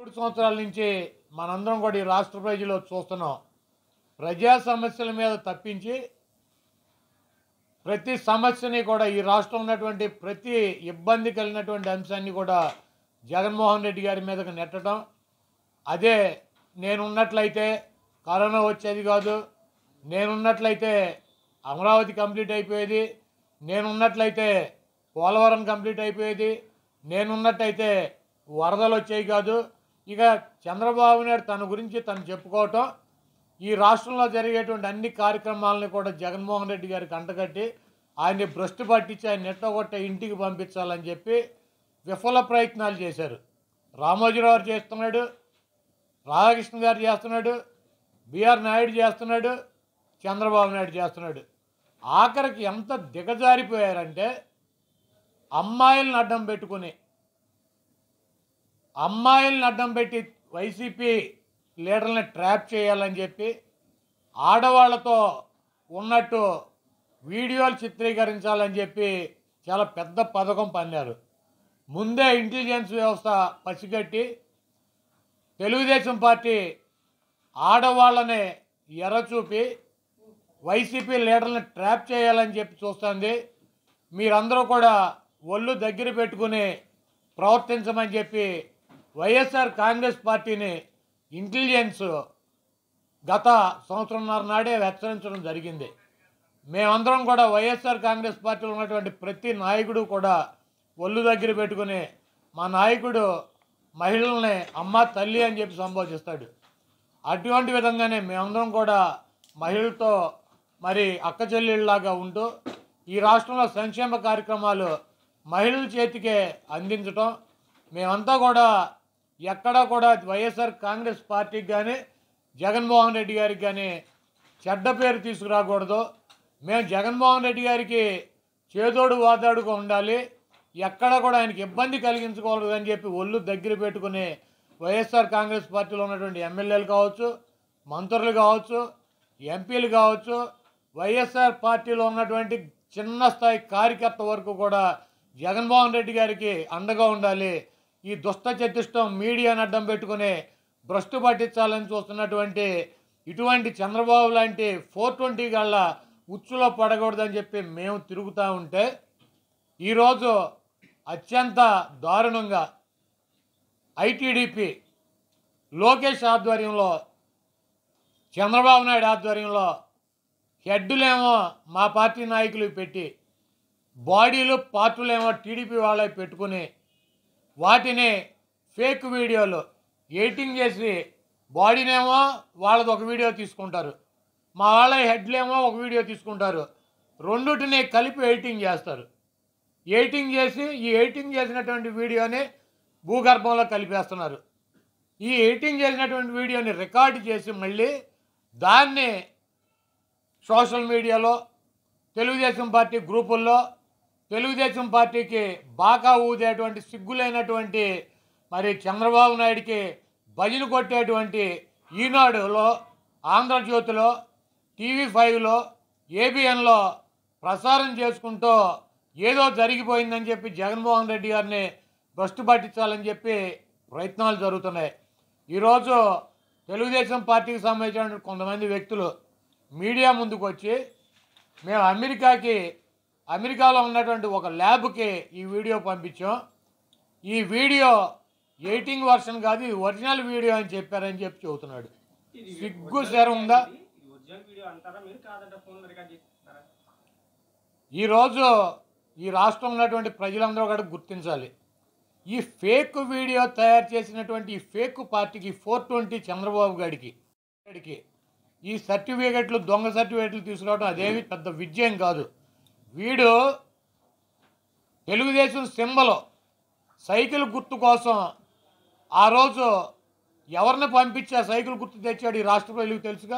మూడు సంవత్సరాల నుంచి మనందరం కూడా ఈ రాష్ట్ర ప్రజలు చూస్తున్నాం ప్రజా సమస్యల మీద తప్పించి ప్రతి సమస్యని కూడా ఈ రాష్ట్రంలో ఉన్నటువంటి ప్రతి ఇబ్బంది కలిగినటువంటి అంశాన్ని కూడా జగన్మోహన్ రెడ్డి గారి మీదకి నెట్టడం అదే నేనున్నట్లయితే కరోనా వచ్చేది కాదు నేనున్నట్లయితే అమరావతి కంప్లీట్ అయిపోయేది నేనున్నట్లయితే పోలవరం కంప్లీట్ అయిపోయేది నేనున్నట్టయితే వరదలు వచ్చేవి కాదు ఇక చంద్రబాబు నాయుడు తన గురించి తను చెప్పుకోవటం ఈ రాష్ట్రంలో జరిగేటువంటి అన్ని కార్యక్రమాలని కూడా జగన్మోహన్ రెడ్డి గారికి అంటగట్టి ఆయన్ని భ్రష్టు పట్టించి ఆయన నెట్టగొట్ట ఇంటికి పంపించాలని చెప్పి విఫల ప్రయత్నాలు చేశారు రామోజీరావు గారు చేస్తున్నాడు రాధాకృష్ణ గారు చేస్తున్నాడు బిఆర్ నాయుడు చేస్తున్నాడు చంద్రబాబు నాయుడు చేస్తున్నాడు ఆఖరికి ఎంత దిగజారిపోయారంటే అమ్మాయిలను అడ్డం పెట్టుకుని అమ్మాయిలను అడ్డం పెట్టి వైసీపీ లీడర్ని ట్రాప్ చేయాలని చెప్పి ఆడవాళ్లతో ఉన్నట్టు వీడియోలు చిత్రీకరించాలని చెప్పి చాలా పెద్ద పథకం పన్నారు ముందే ఇంటెలిజెన్స్ వ్యవస్థ పసిగట్టి తెలుగుదేశం పార్టీ ఆడవాళ్ళని ఎర్రచూపి వైసీపీ లీడర్ని ట్రాప్ చేయాలని చెప్పి చూస్తుంది మీరందరూ కూడా ఒళ్ళు దగ్గర పెట్టుకుని ప్రవర్తించమని చెప్పి వైఎస్ఆర్ కాంగ్రెస్ పార్టీని ఇంటెలిజెన్స్ గత సంవత్సరంన్నర నాడే హెచ్చరించడం జరిగింది మేమందరం కూడా వైఎస్ఆర్ కాంగ్రెస్ పార్టీలో ఉన్నటువంటి ప్రతి నాయకుడు కూడా ఒళ్ళు దగ్గర పెట్టుకుని మా నాయకుడు మహిళల్ని అమ్మ తల్లి అని చెప్పి సంబోధిస్తాడు అటువంటి విధంగానే మేమందరం కూడా మహిళలతో మరి అక్క చెల్లెళ్ళలాగా ఉంటూ ఈ రాష్ట్రంలో సంక్షేమ కార్యక్రమాలు మహిళల చేతికే అందించటం మేమంతా కూడా ఎక్కడా కూడా వైఎస్ఆర్ కాంగ్రెస్ పార్టీకి కానీ జగన్మోహన్ రెడ్డి గారికి కానీ చెడ్డ పేరు తీసుకురాకూడదు మేము జగన్మోహన్ రెడ్డి గారికి చేదోడు వాదాడుగా ఉండాలి ఎక్కడ కూడా ఆయనకి ఇబ్బంది కలిగించకూడదు అని చెప్పి ఒళ్ళు దగ్గర పెట్టుకుని వైఎస్ఆర్ కాంగ్రెస్ పార్టీలో ఉన్నటువంటి ఎమ్మెల్యేలు కావచ్చు మంత్రులు కావచ్చు ఎంపీలు కావచ్చు వైఎస్ఆర్ పార్టీలో ఉన్నటువంటి చిన్న స్థాయి కార్యకర్త వరకు కూడా జగన్మోహన్ రెడ్డి గారికి అండగా ఉండాలి ఈ దుష్ట చతుష్టం మీడియాని అడ్డం పెట్టుకుని భ్రష్టు పట్టించాలని చూస్తున్నటువంటి ఇటువంటి చంద్రబాబు లాంటి ఫోర్ ట్వంటీ గళ్ళ ఉచ్చులో పడకూడదని చెప్పి మేము తిరుగుతూ ఉంటే ఈరోజు అత్యంత దారుణంగా ఐటీడీపీ లోకేష్ ఆధ్వర్యంలో చంద్రబాబు నాయుడు ఆధ్వర్యంలో హెడ్డులేమో మా పార్టీ నాయకులు పెట్టి బాడీలు పార్టీలేమో టీడీపీ వాళ్ళవి పెట్టుకుని వాటిని ఫేక్ వీడియోలు ఎడిటింగ్ చేసి బాడీనేమో వాళ్ళది ఒక వీడియో తీసుకుంటారు మా వాళ్ళ హెడ్లేమో ఒక వీడియో తీసుకుంటారు రెండుటిని కలిపి ఎడిటింగ్ చేస్తారు ఎడిటింగ్ చేసి ఈ ఎడిటింగ్ చేసినటువంటి వీడియోని భూగర్భంలో కలిపేస్తున్నారు ఈ ఎడిటింగ్ చేసినటువంటి వీడియోని రికార్డు చేసి మళ్ళీ దాన్ని సోషల్ మీడియాలో తెలుగుదేశం పార్టీ గ్రూపుల్లో తెలుగుదేశం పార్టీకి బాగా ఊదేటువంటి సిగ్గులైనటువంటి మరి చంద్రబాబు నాయుడికి భజన కొట్టేటువంటి ఈనాడులో ఆంధ్రజ్యోతిలో టీవీ ఫైవ్లో ఏబిఎన్లో ప్రసారం చేసుకుంటూ ఏదో జరిగిపోయిందని చెప్పి జగన్మోహన్ రెడ్డి గారిని భ్రష్టు పట్టించాలని చెప్పి ప్రయత్నాలు జరుగుతున్నాయి ఈరోజు తెలుగుదేశం పార్టీకి సంబంధించిన కొంతమంది వ్యక్తులు మీడియా ముందుకు వచ్చి మేము అమెరికాకి అమెరికాలో ఉన్నటువంటి ఒక ల్యాబ్కి ఈ వీడియో పంపించాం ఈ వీడియో ఎయిటింగ్ వర్షన్ కాదు ఇది ఒరిజినల్ వీడియో అని చెప్పారని చెప్పి చెబుతున్నాడు ఇది సిగ్గు ఒరిజినల్ శరం ఉందా? ఇది ఒరిజినల్ వీడియో అంటారా మీరు కాదంటే ఫోన్ రికార్డ్ చేస్తారా ఈరోజు ఈ రాష్ట్రంలో ఉన్నటువంటి ప్రజలందరూ కూడా గుర్తించాలి ఈ ఫేక్ వీడియో తయారు చేసినటువంటి ఈ ఫేక్ పార్టీకి ఫోర్ ట్వంటీ చంద్రబాబు గారికి గారికి ఈ సర్టిఫికెట్లు దొంగ సర్టిఫికెట్లు తీసుకురావడం అదేమి పెద్ద విజయం కాదు వీడు తెలుగుదేశం సింబల్ సైకిల్ గుర్తు కోసం ఆ రోజు ఎవరిని పంపించి ఆ సైకిల్ గుర్తు తెచ్చాడు ఈ రాష్ట్ర ప్రజలకు తెలుసుగా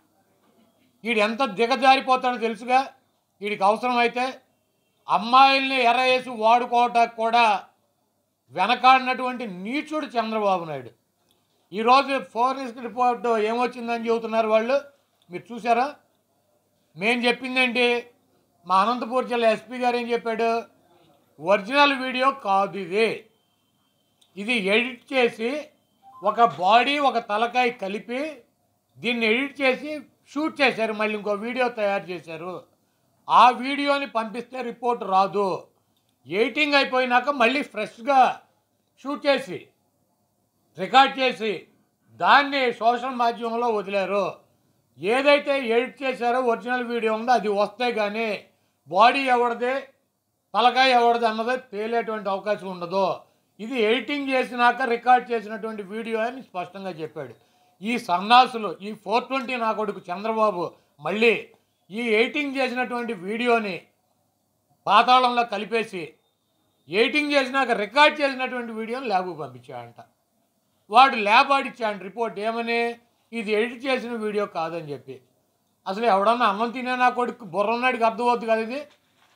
వీడు ఎంత దిగజారిపోతాడో తెలుసుగా వీడికి అవసరమైతే అమ్మాయిల్ని ఎర్ర వేసి వాడుకోవటానికి కూడా వెనకాడినటువంటి నీచుడు చంద్రబాబు నాయుడు ఈరోజు ఫోరెన్సిక్ రిపోర్ట్ ఏమొచ్చిందని చెబుతున్నారు వాళ్ళు మీరు చూసారా మేం చెప్పిందేంటి మా అనంతపూర్ జిల్లా ఎస్పీ గారు ఏం చెప్పాడు ఒరిజినల్ వీడియో కాదు ఇది ఇది ఎడిట్ చేసి ఒక బాడీ ఒక తలకాయ కలిపి దీన్ని ఎడిట్ చేసి షూట్ చేశారు మళ్ళీ ఇంకో వీడియో తయారు చేశారు ఆ వీడియోని పంపిస్తే రిపోర్ట్ రాదు ఎయిటింగ్ అయిపోయినాక మళ్ళీ ఫ్రెష్గా షూట్ చేసి రికార్డ్ చేసి దాన్ని సోషల్ మాధ్యమంలో వదిలారు ఏదైతే ఎడిట్ చేశారో ఒరిజినల్ వీడియో ఉందో అది వస్తే కానీ బాడీ ఎవరిది తలకాయ ఎవరిది అన్నది తేలేటువంటి అవకాశం ఉండదు ఇది ఎడిటింగ్ చేసినాక రికార్డ్ చేసినటువంటి వీడియో అని స్పష్టంగా చెప్పాడు ఈ సన్నాసులు ఈ ఫోర్ ట్వంటీ నా కొడుకు చంద్రబాబు మళ్ళీ ఈ ఎడిటింగ్ చేసినటువంటి వీడియోని పాతాళంలో కలిపేసి ఎడిటింగ్ చేసినాక రికార్డ్ చేసినటువంటి వీడియోని ల్యాబ్కు పంపించాడంట వాడు ల్యాబ్ ఆడిచ్చాడు రిపోర్ట్ ఏమని ఇది ఎడిట్ చేసిన వీడియో కాదని చెప్పి అసలు ఎవడన్నా అన్నం తినే నా కొడుకు బుర్ర ఉన్నాడికి అర్థమవుతుంది కదా ఇది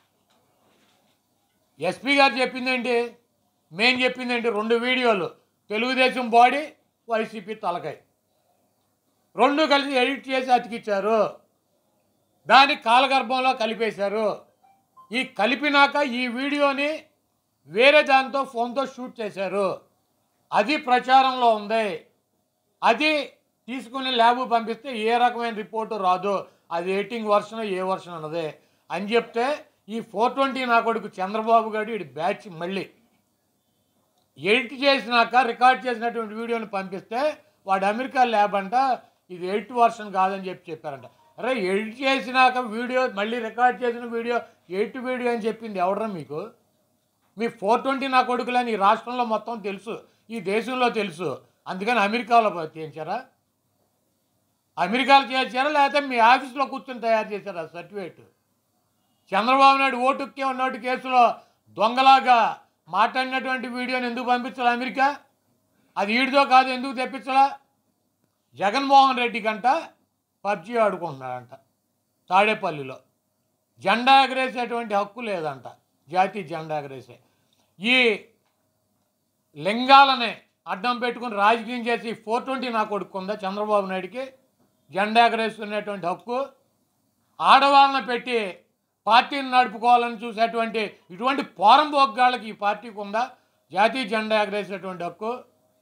ఎస్పీ గారు చెప్పిందేంటి మేం చెప్పిందేంటి రెండు వీడియోలు తెలుగుదేశం బాడీ వైసీపీ తలకాయ రెండు కలిసి ఎడిట్ చేసి అతికిచ్చారు దాన్ని కాలగర్భంలో కలిపేశారు ఈ కలిపినాక ఈ వీడియోని వేరే దాంతో ఫోన్తో షూట్ చేశారు అది ప్రచారంలో ఉంది అది తీసుకుని ల్యాబ్ పంపిస్తే ఏ రకమైన రిపోర్టు రాదు అది ఎయిటింగ్ వర్షన్ ఏ వర్షన్ అన్నదే అని చెప్తే ఈ ఫోర్ ట్వంటీ నా కొడుకు చంద్రబాబు గారు ఇటు బ్యాచ్ మళ్ళీ ఎడిట్ చేసినాక రికార్డ్ చేసినటువంటి వీడియోని పంపిస్తే వాడు అమెరికా ల్యాబ్ అంట ఇది ఎడిట్ వర్షన్ కాదని చెప్పి చెప్పారంట అరే ఎడిట్ చేసినాక వీడియో మళ్ళీ రికార్డ్ చేసిన వీడియో ఎడిట్ వీడియో అని చెప్పింది ఎవడరా మీకు మీ ఫోర్ ట్వంటీ నా కొడుకులని ఈ రాష్ట్రంలో మొత్తం తెలుసు ఈ దేశంలో తెలుసు అందుకని అమెరికాలో చేయించారా అమెరికాలో చేయించారా లేకపోతే మీ ఆఫీస్లో కూర్చొని తయారు చేశారా సర్టిఫికేట్ చంద్రబాబు నాయుడు ఓటుకే ఉన్నట్టు కేసులో దొంగలాగా మాట్లాడినటువంటి వీడియోని ఎందుకు పంపించాలి అమెరికా అది ఈడితో కాదు ఎందుకు తెప్పించాలా జగన్మోహన్ రెడ్డి కంట పబ్జీ ఆడుకుంటున్నాడంట తాడేపల్లిలో జెండా ఎగరేసేటువంటి హక్కు లేదంట జాతీయ జెండా ఎగరేసే ఈ లింగాలని అడ్డం పెట్టుకుని రాజకీయం చేసి ఫోర్ ట్వంటీ నా కొడుకుందా చంద్రబాబు నాయుడికి జెండా ఎగరేసుకునేటువంటి హక్కు ఆడవాళ్ళని పెట్టి పార్టీని నడుపుకోవాలని చూసేటువంటి ఇటువంటి పోరం బొగ్గాళ్ళకి ఈ పార్టీకి ఉందా జాతీయ జెండా ఎగరేసేటువంటి హక్కు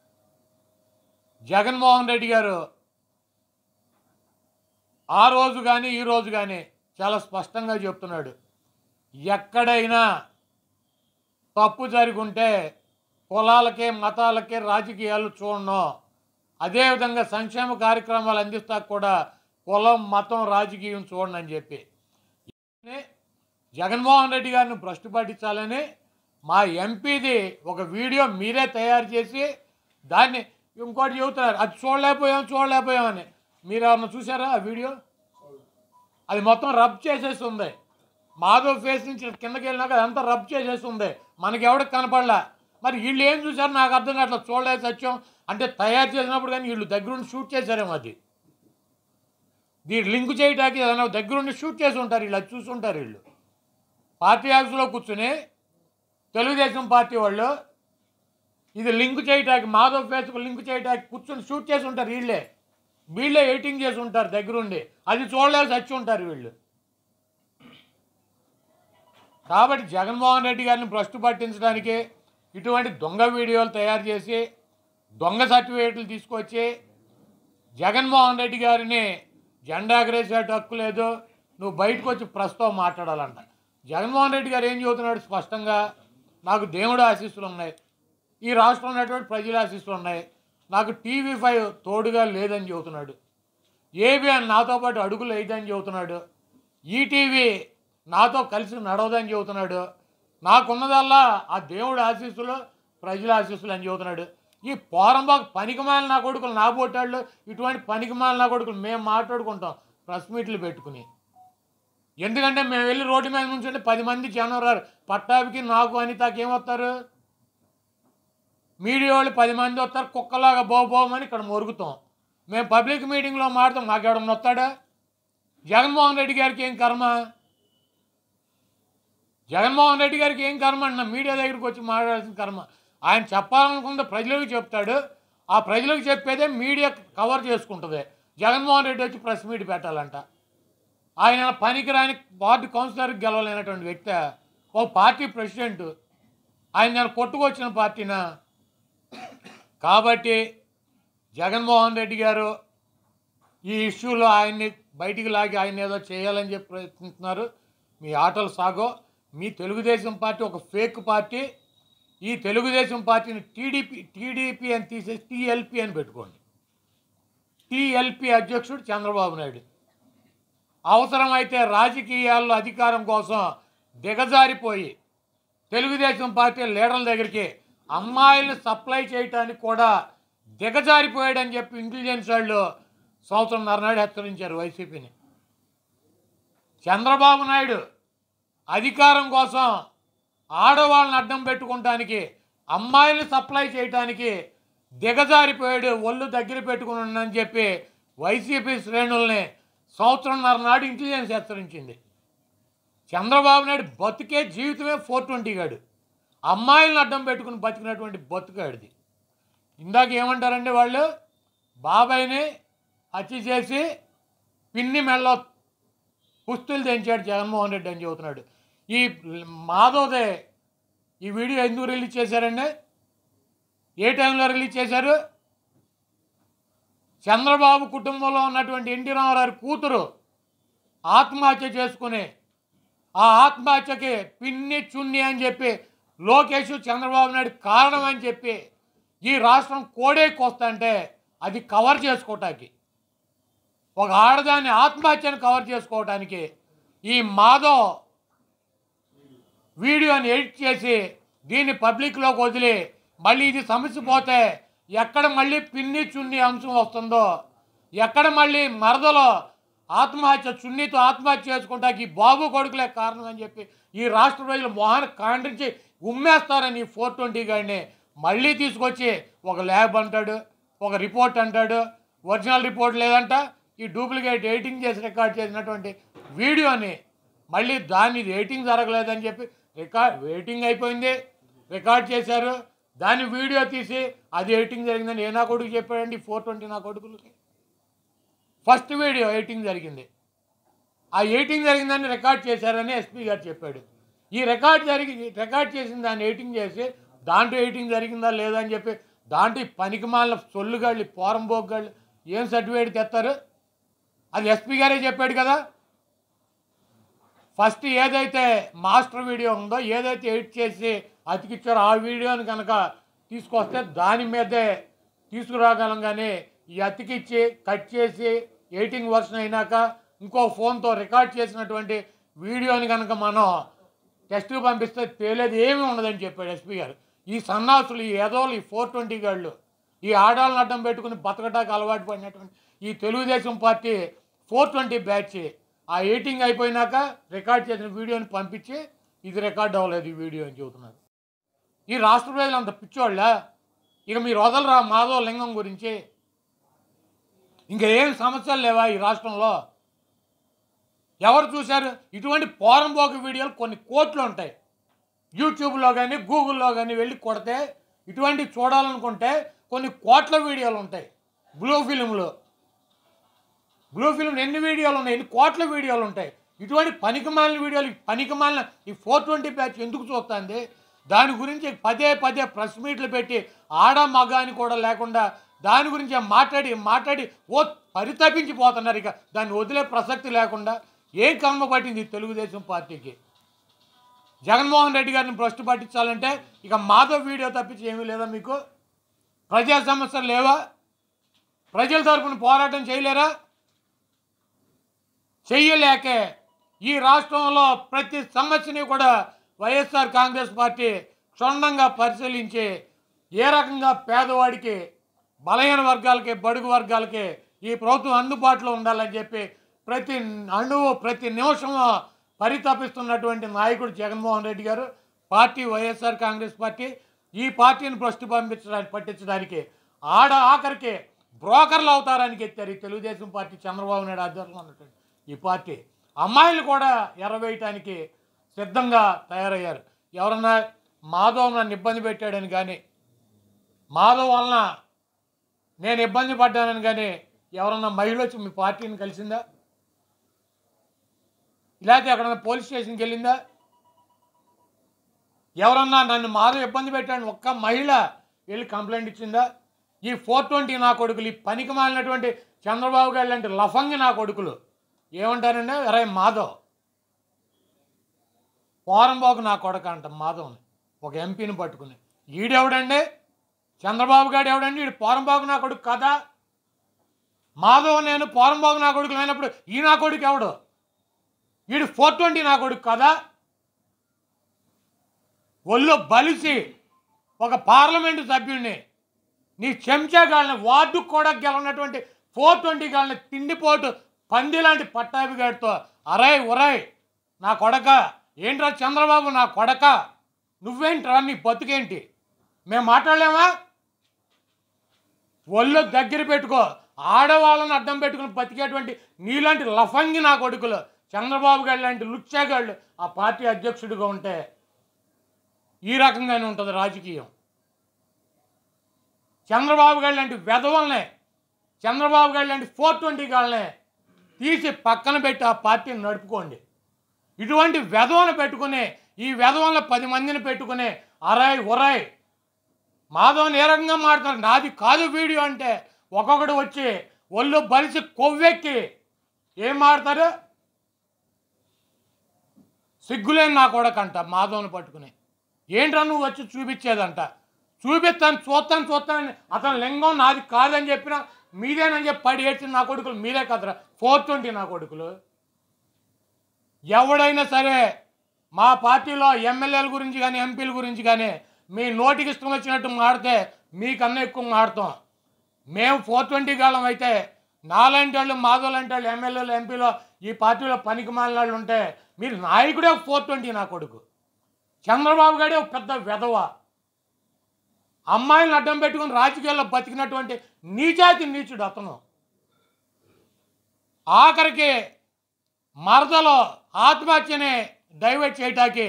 జగన్మోహన్ రెడ్డి గారు ఆ రోజు కానీ ఈ రోజు కానీ చాలా స్పష్టంగా చెప్తున్నాడు ఎక్కడైనా తప్పు జరిగి ఉంటే కులాలకే మతాలకే రాజకీయాలు చూడను అదేవిధంగా సంక్షేమ కార్యక్రమాలు అందిస్తా కూడా కులం మతం రాజకీయం చూడండి అని చెప్పి జగన్మోహన్ రెడ్డి గారిని భ్రష్టు పట్టించాలని మా ఎంపీది ఒక వీడియో మీరే తయారు చేసి దాన్ని ఇంకోటి చెబుతున్నారు అది చూడలేకపోయాం చూడలేకపోయామని మీరు ఏమన్నా చూసారా ఆ వీడియో అది మొత్తం రబ్ చేసేసి ఉంది మాధవ్ ఫేస్ నుంచి కిందకి వెళ్ళినాక అదంతా రబ్ చేసేసి ఉంది మనకి ఎవరికి కనపడలా మరి వీళ్ళు ఏం చూసారు నాకు అర్థం కావట్లేదు చూడలేదు సత్యం అంటే తయారు చేసినప్పుడు కానీ వీళ్ళు దగ్గరుండి షూట్ చేశారేమో అది దీని లింక్ చేయడానికి ఏదైనా దగ్గరుండి షూట్ చేసి ఉంటారు వీళ్ళు అది చూసుంటారు వీళ్ళు పార్టీ ఆఫీసులో కూర్చుని తెలుగుదేశం పార్టీ వాళ్ళు ఇది లింక్ చేయటానికి మాధవ్ ఫేస్కు లింక్ చేయటానికి కూర్చొని షూట్ చేసి ఉంటారు వీళ్ళే వీళ్ళే ఎడిటింగ్ చేసి ఉంటారు దగ్గరుండి అది చూడలేక చచ్చి ఉంటారు వీళ్ళు కాబట్టి జగన్మోహన్ రెడ్డి గారిని భ్రష్టు పట్టించడానికి ఇటువంటి దొంగ వీడియోలు తయారు చేసి దొంగ సర్టిఫికేట్లు తీసుకొచ్చి జగన్మోహన్ రెడ్డి గారిని జెండా ఎగరేసే హక్కు లేదు నువ్వు బయటకు వచ్చి ప్రస్తుతం మాట్లాడాలంట జగన్మోహన్ రెడ్డి గారు ఏం చెబుతున్నాడు స్పష్టంగా నాకు దేవుడు ఆశీస్సులు ఉన్నాయి ఈ రాష్ట్రంలో ఉన్నటువంటి ప్రజల ఆశీస్సులు ఉన్నాయి నాకు టీవీ ఫైవ్ తోడుగా లేదని చెబుతున్నాడు ఏబిఎన్ నాతో పాటు అడుగులు వేయదని చెబుతున్నాడు ఈటీవీ నాతో కలిసి నడవదని చెబుతున్నాడు నాకున్నదల్లా ఆ దేవుడు ఆశీస్సులు ప్రజల ఆశీస్సులు అని చెబుతున్నాడు ఈ పోరంబాకు పనికిమాల నా కొడుకులు నా పోటాళ్ళు ఇటువంటి పనికిమాల నా కొడుకులు మేము మాట్లాడుకుంటాం ప్రెస్ మీట్లు పెట్టుకుని ఎందుకంటే మేము వెళ్ళి రోడ్డు మీద నుంచి పది మంది జనం రారు పట్టాభికి నాకు అనితకి ఏమొస్తారు మీడియా వాళ్ళు పది మంది వస్తారు కుక్కలాగా బోబోమని ఇక్కడ మొరుగుతాం మేము పబ్లిక్ మీటింగ్లో మాడతాం మాకేవడం వస్తాడా జగన్మోహన్ రెడ్డి గారికి ఏం కర్మ జగన్మోహన్ రెడ్డి గారికి ఏం కర్మ అన్న మీడియా దగ్గరికి వచ్చి మాట్లాడాల్సిన కర్మ ఆయన చెప్పాలనుకుంటే ప్రజలకు చెప్తాడు ఆ ప్రజలకు చెప్పేదే మీడియా కవర్ చేసుకుంటుంది జగన్మోహన్ రెడ్డి వచ్చి ప్రెస్ మీట్ పెట్టాలంట ఆయన పనికిరాని వార్డు కౌన్సిలర్కి గెలవలేనటువంటి వ్యక్తి ఓ పార్టీ ప్రెసిడెంట్ ఆయన నేను కొట్టుకొచ్చిన పార్టీనా కాబట్టి జగన్మోహన్ రెడ్డి గారు ఈ ఇష్యూలో ఆయన్ని బయటికి లాగి ఆయన ఏదో చేయాలని చెప్పి ప్రయత్నిస్తున్నారు మీ ఆటలు సాగో మీ తెలుగుదేశం పార్టీ ఒక ఫేక్ పార్టీ ఈ తెలుగుదేశం పార్టీని టీడీపీ టీడీపీ అని తీసేసి టీఎల్పీ అని పెట్టుకోండి టీఎల్పీ అధ్యక్షుడు చంద్రబాబు నాయుడు అవసరమైతే రాజకీయాల్లో అధికారం కోసం దిగజారిపోయి తెలుగుదేశం పార్టీ లీడర్ల దగ్గరికి అమ్మాయిలను సప్లై చేయటానికి కూడా దిగజారిపోయాడని చెప్పి ఇంటెలిజెన్స్ వాళ్ళు సంవత్సరంన్నర నాడు హెచ్చరించారు వైసీపీని చంద్రబాబు నాయుడు అధికారం కోసం ఆడవాళ్ళని అడ్డం పెట్టుకోవటానికి అమ్మాయిలు సప్లై చేయటానికి దిగజారిపోయాడు ఒళ్ళు దగ్గర పెట్టుకుని ఉండని చెప్పి వైసీపీ శ్రేణుల్ని సంవత్సరంన్నర నాడు ఇంటెలిజెన్స్ హెచ్చరించింది చంద్రబాబు నాయుడు బతుకే జీవితమే ఫోర్ ట్వంటీ గాడు అమ్మాయిలను అడ్డం పెట్టుకుని బతికినటువంటి బతుకాడిది ఇందాక ఏమంటారంటే వాళ్ళు బాబాయ్ని హత్య చేసి పిన్ని మెళ్ళ పుస్తులు తెంచాడు జగన్మోహన్ రెడ్డి అని చెబుతున్నాడు ఈ మాధవ్దే ఈ వీడియో ఎందుకు రిలీజ్ చేశారండి ఏ టైంలో రిలీజ్ చేశారు చంద్రబాబు కుటుంబంలో ఉన్నటువంటి ఎన్టీ రామారావు కూతురు ఆత్మహత్య చేసుకుని ఆ ఆత్మహత్యకి పిన్ని చున్ని అని చెప్పి లోకేష్ చంద్రబాబు నాయుడు కారణం అని చెప్పి ఈ రాష్ట్రం కోడేకొస్తంటే అది కవర్ చేసుకోవటానికి ఒక ఆడదాన్ని ఆత్మహత్యను కవర్ చేసుకోవటానికి ఈ మాధవ్ వీడియోని ఎడిట్ చేసి దీన్ని పబ్లిక్లోకి వదిలి మళ్ళీ ఇది సమస్య పోతే ఎక్కడ మళ్ళీ పిన్ని చున్ని అంశం వస్తుందో ఎక్కడ మళ్ళీ మరదలో ఆత్మహత్య చున్నీతో ఆత్మహత్య చేసుకుంటాకి ఈ బాబు కొడుకులే కారణం అని చెప్పి ఈ రాష్ట్ర ప్రజలు మొహాన్ని కాండ్రించి ఉమ్మేస్తారని ఫోర్ ట్వంటీ గాడిని మళ్ళీ తీసుకొచ్చి ఒక ల్యాబ్ అంటాడు ఒక రిపోర్ట్ అంటాడు ఒరిజినల్ రిపోర్ట్ లేదంట ఈ డూప్లికేట్ ఎడిటింగ్ చేసి రికార్డ్ చేసినటువంటి వీడియోని మళ్ళీ దాన్ని ఎడిటింగ్ జరగలేదని చెప్పి రికార్డ్ ఎడిటింగ్ అయిపోయింది రికార్డ్ చేశారు దాన్ని వీడియో తీసి అది ఎడిటింగ్ జరిగిందని ఏ నా కొడుకు చెప్పాడండి ఫోర్ ట్వంటీ నా కొడుకులకి ఫస్ట్ వీడియో ఎడిటింగ్ జరిగింది ఆ ఎడిటింగ్ జరిగిందని రికార్డ్ చేశారని ఎస్పీ గారు చెప్పాడు ఈ రికార్డ్ జరిగి రికార్డ్ చేసిన దాన్ని ఎడిటింగ్ చేసి దాంట్లో ఎడిటింగ్ జరిగిందా లేదా అని చెప్పి దాంట్లో ఈ పనికిమాలిన సొల్లుగాళ్ళు పోరంబోగాళ్ళు ఏం సర్టిఫికేట్ తెస్తారు అది ఎస్పీ గారే చెప్పాడు కదా ఫస్ట్ ఏదైతే మాస్టర్ వీడియో ఉందో ఏదైతే ఎడిట్ చేసి అతికిచ్చారో ఆ వీడియోని కనుక తీసుకొస్తే దాని మీదే తీసుకురాగలం కానీ ఈ అతికిచ్చి కట్ చేసి ఎడిటింగ్ వర్షన్ అయినాక ఇంకో ఫోన్తో రికార్డ్ చేసినటువంటి వీడియోని కనుక మనం టెస్ట్కి పంపిస్తే తేలేది ఏమీ ఉండదని చెప్పాడు ఎస్పీ గారు ఈ సన్నాసులు ఈ ఏదోలు ఈ ఫోర్ ట్వంటీ గాళ్ళు ఈ ఆడాలను అడ్డం పెట్టుకుని బతకటానికి అలవాటు పడినటువంటి ఈ Telugu Desam party four twenty batch ఆ ఎడిటింగ్ అయిపోయినాక రికార్డ్ చేసిన వీడియోని పంపించి ఇది రికార్డ్ అవ్వలేదు ఈ వీడియో అని చెబుతున్నారు ఈ రాష్ట్ర ప్రజలు అంత పిచ్చోళ్ళ ఇక మీరు వదలరా మాధవ లింగం గురించి ఇంకా ఏం సమస్యలు లేవా ఈ రాష్ట్రంలో ఎవరు చూశారు ఇటువంటి పోరంబోకు వీడియోలు కొన్ని కోట్లు ఉంటాయి యూట్యూబ్లో కానీ గూగుల్లో కానీ వెళ్ళి కొడితే ఇటువంటి చూడాలనుకుంటే కొన్ని కోట్ల వీడియోలు ఉంటాయి బ్లూ ఫిలింలో బ్లూ ఫిలిం ఎన్ని వీడియోలు ఉన్నాయి ఎన్ని కోట్ల వీడియోలు ఉంటాయి ఇటువంటి పనికిమాలిన వీడియోలు ఈ పనికిమాలిన ఈ ఫోర్ ట్వంటీ బ్యాచ్ ఎందుకు చూస్తుంది దాని గురించి పదే పదే ప్రెస్ మీట్లు పెట్టి ఆడ మగ అని కూడా లేకుండా దాని గురించి మాట్లాడి మాట్లాడి ఓ పరితపించిపోతున్నారు ఇక దాన్ని వదిలే ప్రసక్తి లేకుండా ఏం కర్మ పట్టింది ఈ తెలుగుదేశం పార్టీకి జగన్మోహన్ రెడ్డి గారిని భ్రష్టు పట్టించాలంటే ఇక మాధవ్ వీడియో తప్పించి ఏమీ లేదా మీకు ప్రజా సమస్యలు లేవా ప్రజల తరపున పోరాటం చేయలేరా చెయ్యలేకే ఈ రాష్ట్రంలో ప్రతి సమస్యని కూడా వైఎస్ఆర్ కాంగ్రెస్ పార్టీ క్షుణ్ణంగా పరిశీలించి ఏ రకంగా పేదవాడికి బలహీన వర్గాలకి బడుగు వర్గాలకి ఈ ప్రభుత్వం అందుబాటులో ఉండాలని చెప్పి ప్రతి అణువు ప్రతి నిమిషము పరితపిస్తున్నటువంటి నాయకుడు జగన్మోహన్ రెడ్డి గారు పార్టీ వైఎస్ఆర్ కాంగ్రెస్ పార్టీ ఈ పార్టీని భ్రష్టు పంపించడానికి పట్టించడానికి ఆడ ఆఖరికి బ్రోకర్లు అవుతారని ఎత్తారు ఈ తెలుగుదేశం పార్టీ చంద్రబాబు నాయుడు ఆధ్వర్యంలో ఉన్నటువంటి ఈ పార్టీ అమ్మాయిలు కూడా ఎరవేయటానికి సిద్ధంగా తయారయ్యారు ఎవరన్నా మాధవ్ నన్ను ఇబ్బంది పెట్టాడని కానీ మాధవ్ వలన నేను ఇబ్బంది పడ్డానని కానీ ఎవరన్నా మహిళ వచ్చి మీ పార్టీని కలిసిందా లేకపోతే ఎక్కడన్నా పోలీస్ స్టేషన్కి వెళ్ళిందా ఎవరన్నా నన్ను మాధవ్ ఇబ్బంది పెట్టాను ఒక్క మహిళ వెళ్ళి కంప్లైంట్ ఇచ్చిందా ఈ ఫోర్ ట్వంటీ నా కొడుకులు ఈ పనికి మాలినటువంటి చంద్రబాబు గారు లాంటి లఫంగి నా కొడుకులు ఏమంటారంటే అరే మాధవ్ పోరంబాబు నా కొడక అంట మాధవ్ని ఒక ఎంపీని పట్టుకుని ఈడెవడండి చంద్రబాబు గారు ఎవడండి ఈడు పోరంబాబు నా కొడుకు కదా మాధవ్ నేను పోరంబాబు నా కొడుకు లేనప్పుడు ఈ నా కొడుకు ఎవడు వీడు ఫోర్ ట్వంటీ నా కొడుకు కదా ఒళ్ళు బలిసి ఒక పార్లమెంటు సభ్యుడిని నీ చెంచాగాళ్ళని వార్డు కూడా గెలవనటువంటి ఫోర్ ట్వంటీ గాళ్ళని తిండిపోటు పంది లాంటి పట్టాభి గారితో అరై ఉరయ్ నా కొడక ఏంట్రా చంద్రబాబు నా కొడక నువ్వేంట్రా నీ బతుకేంటి మేము మాట్లాడలేమా ఒళ్ళు దగ్గర పెట్టుకో ఆడవాళ్ళని అడ్డం పెట్టుకుని బతికేటువంటి నీలాంటి లఫంగి నా కొడుకులు చంద్రబాబు గారు లాంటి లుచ్చాగాళ్ళు ఆ పార్టీ అధ్యక్షుడిగా ఉంటే ఈ రకంగానే ఉంటుంది రాజకీయం చంద్రబాబు గారు లాంటి వెధవల్నే చంద్రబాబు గారు లాంటి ఫోర్ ట్వంటీ గాళ్ళనే తీసి పక్కన పెట్టి ఆ పార్టీని నడుపుకోండి ఇటువంటి వెధవను పెట్టుకుని ఈ వెధవలను పది మందిని పెట్టుకుని అరాయ్ ఉరాయ్ మాధవన్ ఏ రకంగా మాట్లాడతారు నాది కాదు వీడియో అంటే ఒక్కొక్కడు వచ్చి ఒళ్ళు బలిసి కొవ్వెక్కి ఏం మాడతారు సిగ్గులేని నా కొడకంట మాధవని పట్టుకుని ఏంట్రా నువ్వు వచ్చి చూపించేదంట చూపిస్తాను చూస్తాను చూస్తాను అతను లింగం నాది కాదని చెప్పిన మీదేనని చెప్పి పడి ఏడ్చిన నా కొడుకులు మీరే కదరా ఫోర్ ట్వంటీ నా కొడుకులు ఎవడైనా సరే మా పార్టీలో ఎమ్మెల్యేల గురించి కానీ ఎంపీల గురించి కానీ మీ నోటికి ఇష్టం వచ్చినట్టు మాడితే మీకన్నా ఎక్కువ మాడతాం మేము ఫోర్ ట్వంటీ కాలం అయితే నాలాంటి వాళ్ళు మాధవ్ లాంటి వాళ్ళు ఎమ్మెల్యేలు ఎంపీలో ఈ పార్టీలో పనికి మాలిన వాళ్ళు ఉంటే మీరు నాయకుడే ఫోర్ ట్వంటీ నా కొడుకు చంద్రబాబు గారే ఒక పెద్ద వెధవ అమ్మాయిలను అడ్డం పెట్టుకుని రాజకీయాల్లో బతికినటువంటి నీచాతి నీచుడు అతను ఆఖరికి మరదలో ఆత్మహత్యని డైవర్ట్ చేయటానికి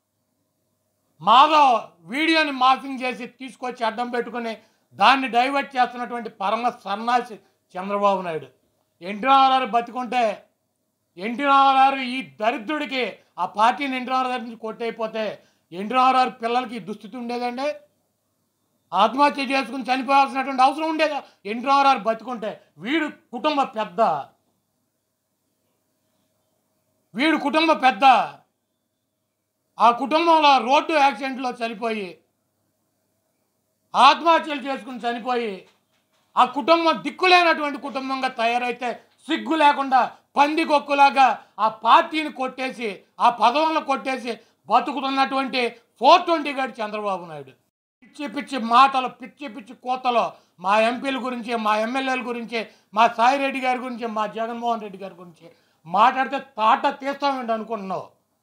మాధవ్ వీడియోని మాఫింగ్ చేసి తీసుకొచ్చి అడ్డం పెట్టుకుని దాన్ని డైవర్ట్ చేస్తున్నటువంటి పరమ సన్నాసి చంద్రబాబు నాయుడు ఎన్టీ రామారావు బతికుంటే ఎన్టీ రామారావు ఈ దరిద్రుడికి ఆ పార్టీని ఎన్టీ రామారావు దగ్గర నుంచి కొట్టయిపోతే ఎన్టీ రామారావు పిల్లలకి ఈ దుస్థితి ఉండేదండి ఆత్మహత్య చేసుకుని చనిపోవాల్సినటువంటి అవసరం ఉండేదా ఎన్టీ రామారావు బతికుంటే వీడు కుటుంబ పెద్ద వీడు కుటుంబ పెద్ద ఆ కుటుంబంలో రోడ్డు యాక్సిడెంట్లో చనిపోయి ఆత్మహత్యలు చేసుకుని చనిపోయి ఆ కుటుంబం దిక్కులేనటువంటి కుటుంబంగా తయారైతే సిగ్గు లేకుండా పందికొక్కులాగా ఆ పార్టీని కొట్టేసి ఆ పదవులను కొట్టేసి బతుకుతున్నటువంటి ఫోర్ ట్వంటీ గారు చంద్రబాబు నాయుడు పిచ్చి పిచ్చి మాటలు పిచ్చి పిచ్చి కోతలు మా ఎంపీల గురించి మా ఎమ్మెల్యేల గురించి మా సాయిరెడ్డి గారి గురించి మా జగన్మోహన్ రెడ్డి గారి గురించి మాట్లాడితే తాట తీస్తామేంటి అనుకుంటున్నావు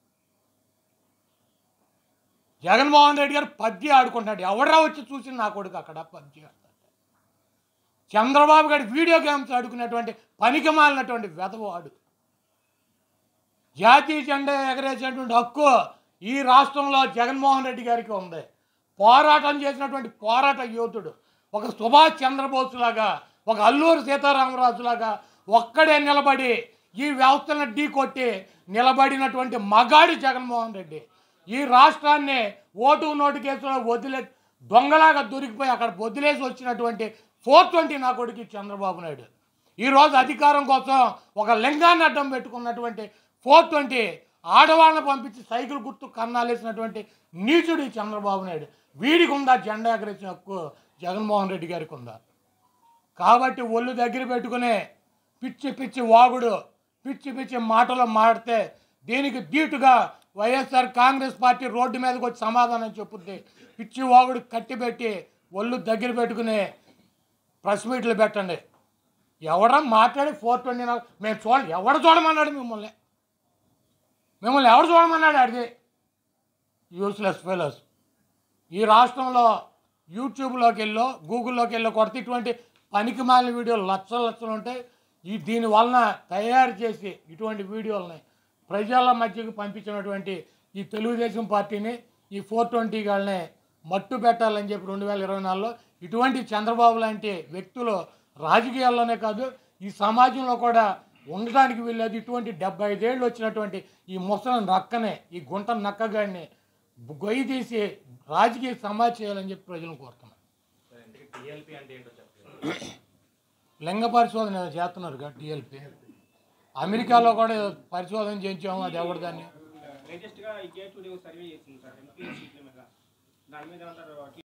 జగన్మోహన్ రెడ్డి గారు పబ్జీ ఆడుకుంటున్నాడు ఎవడరా వచ్చి చూసి నా కొడుకు అక్కడ పబ్జీ ఆడతాడు చంద్రబాబు గారి వీడియో గేమ్స్ ఆడుకునేటువంటి పనికి మాలినటువంటి వెధవాడు జాతీయ జెండా ఎగరేసేటువంటి హక్కు ఈ రాష్ట్రంలో జగన్మోహన్ రెడ్డి గారికి ఉంది పోరాటం చేసినటువంటి పోరాట యోధుడు ఒక సుభాష్ చంద్రబోస్ లాగా ఒక అల్లూరు సీతారామరాజులాగా ఒక్కడే నిలబడి ఈ వ్యవస్థలను ఢీ కొట్టి నిలబడినటువంటి మగాడి జగన్మోహన్ రెడ్డి ఈ రాష్ట్రాన్ని ఓటు నోటు కేసులో వదిలే దొంగలాగా దొరికిపోయి అక్కడ వదిలేసి వచ్చినటువంటి ఫోర్ ట్వంటీ నా కొడుకు చంద్రబాబు నాయుడు ఈరోజు అధికారం కోసం ఒక లింగాన్ని అడ్డం పెట్టుకున్నటువంటి ఫోర్ ట్వంటీ ఆడవాళ్ళని పంపించి సైకిల్ గుర్తు కన్నాలేసినటువంటి నీచుడు ఈ చంద్రబాబు నాయుడు వీడికి ఉందా జెండా ఎగరేసిన హక్కు జగన్మోహన్ రెడ్డి గారికి ఉందా కాబట్టి ఒళ్ళు దగ్గర పెట్టుకునే పిచ్చి పిచ్చి వాగుడు పిచ్చి పిచ్చి మాటలు మాడితే దీనికి ధీటుగా వైఎస్ఆర్ కాంగ్రెస్ పార్టీ రోడ్డు మీదకి వచ్చి సమాధానం చెప్పుద్ది పిచ్చి వాగుడు కట్టిపెట్టి ఒళ్ళు దగ్గర పెట్టుకుని ప్రెస్ మీట్లు పెట్టండి ఎవడ మాట్లాడి ఫోర్ ట్వంటీ మేము చూడ ఎవడ చూడమన్నాడు మిమ్మల్ని మిమ్మల్ని ఎవడు చూడమన్నాడు అడిగి యూస్లెస్ ఫెలోస్ ఈ రాష్ట్రంలో యూట్యూబ్లోకి వెళ్ళో గూగుల్లోకి వెళ్ళో కొడితే ఇటువంటి పనికి మాలిన వీడియోలు లక్షలు లక్షలు ఉంటాయి ఈ దీని వలన తయారు చేసి ఇటువంటి వీడియోలని ప్రజల మధ్యకి పంపించినటువంటి ఈ తెలుగుదేశం పార్టీని ఈ ఫోర్ ట్వంటీ గాళ్ళని మట్టు పెట్టాలని చెప్పి రెండు వేల ఇరవై నాలుగులో ఇటువంటి చంద్రబాబు లాంటి వ్యక్తులు రాజకీయాల్లోనే కాదు ఈ సమాజంలో కూడా ఉండడానికి వీల్లేదు ఇటువంటి డెబ్బై ఐదేళ్ళు వచ్చినటువంటి ఈ ముసలి నక్కనే ఈ గుంట నక్కగాడిని గొయ్యి తీసి రాజకీయ సమాజ్ చేయాలని చెప్పి ప్రజలను కోరుతున్నాను టీఎల్పీ అంటే ఏంటో చెప్పండి లింగ పరిశోధన ఏదో చేస్తున్నారు టీఎల్పీ అమెరికాలో కూడా ఏదో పరిశోధన చేయించాము అది ఎవరిదాన్ని లేటెస్ట్ గా ఈ కే టుడే సర్వే చేసింది సార్ ఎంపీ సీట్ల మీద దాని మీద ఏమంటారు